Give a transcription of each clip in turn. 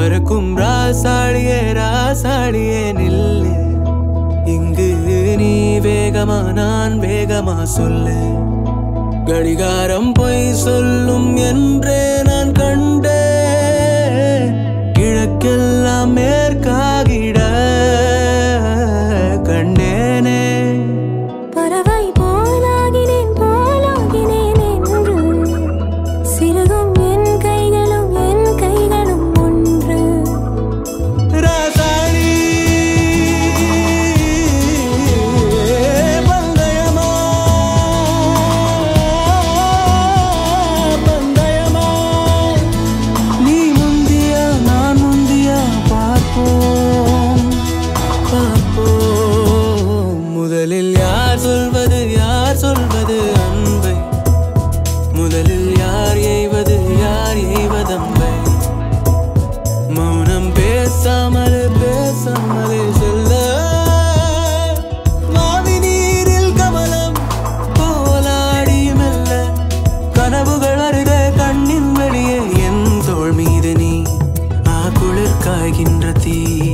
பறக்கும் ராசாடியே ராசாடியே நில்லு இங்கு நீ வேகமா நான் வேகமா சொல்லு கடிகாரம் பொய் சொல்லும் என்றே நான் கண்டே கிழக்கெல்லாம் மேற்காகிட கண்டேனே பறவை போலாகினேன் போலாகினேன் என்று சிறுகும் என் கைகளும் என் கைகளும் ஒன்று ராசாடி பந்தயமா பந்தயமா நீ முந்தியா நான் முந்தியா பார்ப்போம் பார்ப்போம் முதலில் யார் சொல்வது யார் சொல்வது அன்பை முதலில் யார் எய்வது யார் எய்வதம்பை மௌனம் பேசாமலே பேசாமலே செல்ல மாவி நீரில் கமலம் போலாடி மெல்ல கனவுகள் அருகே கண்ணின் வெளியே என் தோள் மீது நீ ஆ குளிர் காய்கின்ற தீ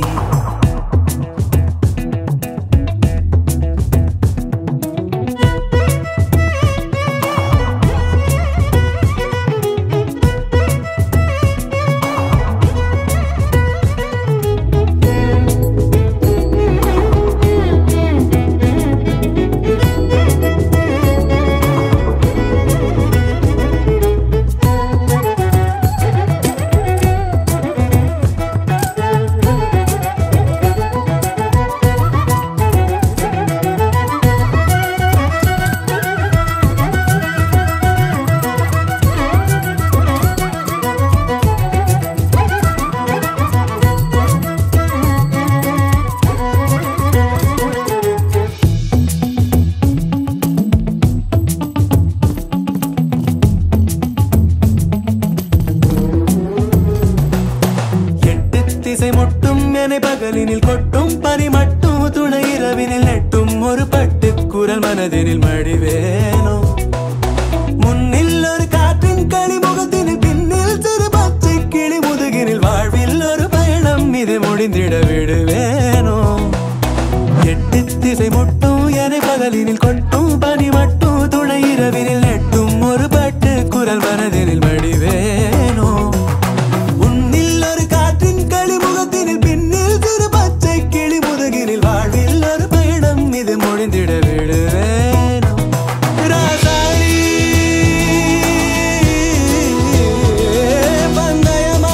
எட்டு திசை முட்டும் என பகலினில் கொட்டும் பனி மட்டும் துணை இரவினில் நெட்டும் ஒரு பட்டு குரல் மனதினில் மடிவேனோ முன்னில் ஒரு காற்றின் களி முகத்தினில் பின்னில் சிறு பச்சை கிளி முதுகினில் வாழ்வில் ஒரு பயணம் இது முடிந்திட விடுவேனோ எட்டு திசை முட்டும் என பகலினில் கொட்டும் பனி மட்டும் துணை இரவினில் நெட்டும் ஒரு பட்டு குரல் மனதினில் மடிவேனோ உன்னில் ஒரு காற்றின் களிமுகத்தினில் பின்னில் சிறு பச்சை கிளி முதுகினில் வாழ்வில் ஒரு பயணம் இது முடிந்திட விடுவேனோ ராசாடி பந்தயமா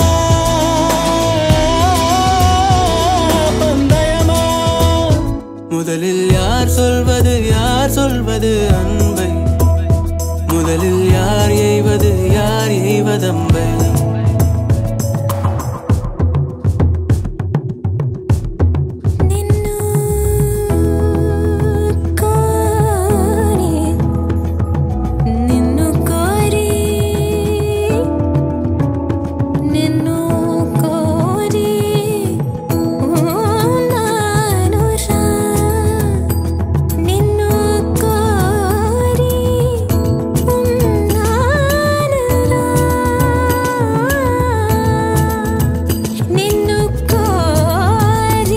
பந்தயமா முதலில் யார் சொல்வது யார் சொல்வது அன்பை முதலில் யார் எய்வது யார் எய்வதம்பை నిన్ను కోరి నిన్ను కోరి నిన్ను కోరి నానుషా నిన్ను కోరి ఉన్నానురా నిన్ను కోరి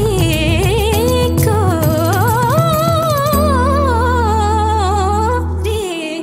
కోరి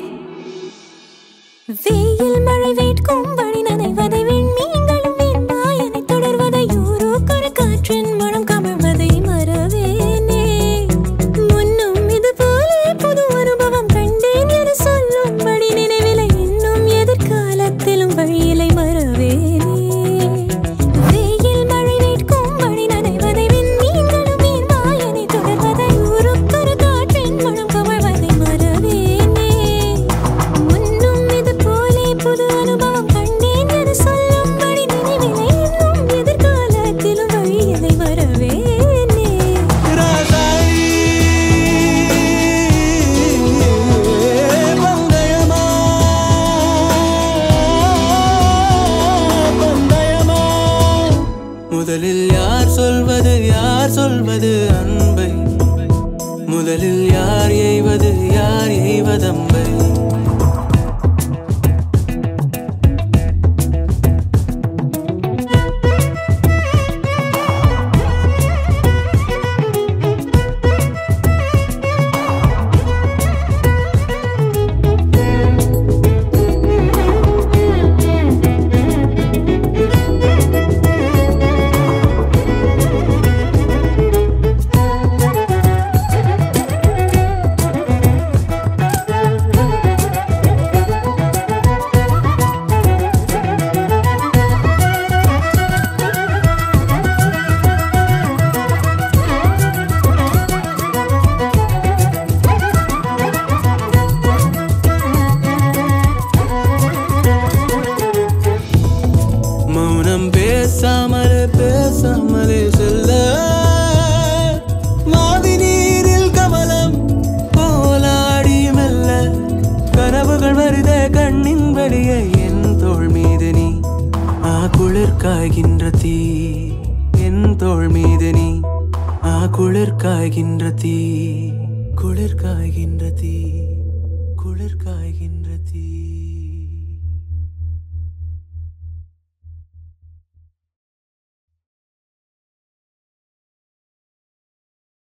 வெயில் மழை வேட்கும்படி நனைவதை விண்மீன்களும் வெண்மாயனை தொடர்வதை ஊரோக்கொரு காற்றின் மனம் கமழ்வதை மறவேனே முன்னும் இது போலே புது அனுபவம் கண்டேன் என சொல்லும்படி நினைவிலை இன்னும் எதிர்காலத்திலும் வழியிலை மறவேனே வெயில் மழை வேட்கும்படி நனைவதை விண்மீன்களும் வெண்மாயனை தொடர்வதை ஊரோக்கொரு காற்றின் மனம் கமழ்வதை மறவேனே முன்னும் இது போலே புது அனுபவம் கண்டேன் என சொல்லும்படி நினைவிலை இன்னும் எதிர்காலத்திலும் வழியிலை வரவேனே ராசாடி பந்தயமா பந்தயமா முதலில் யார் சொல்வது யார் சொல்வது அன்பை முதலில் யார் எய்வது யார் எய்வதம்பை பேசாமலே பேசாமலே செல்ல மாவி நீரில் கமலம் போலாடி மெல்ல கனவுகள் வருதே கண்ணின் வழியே என் தோள் மீது நீ ஆ குளிர் காய்கின்ற தீ என் தோள் மீது நீ ஆ குளிர் காய்கின்ற தீ குளிர் காய்கின்ற தீ குளிர் காய்கின்ற தீ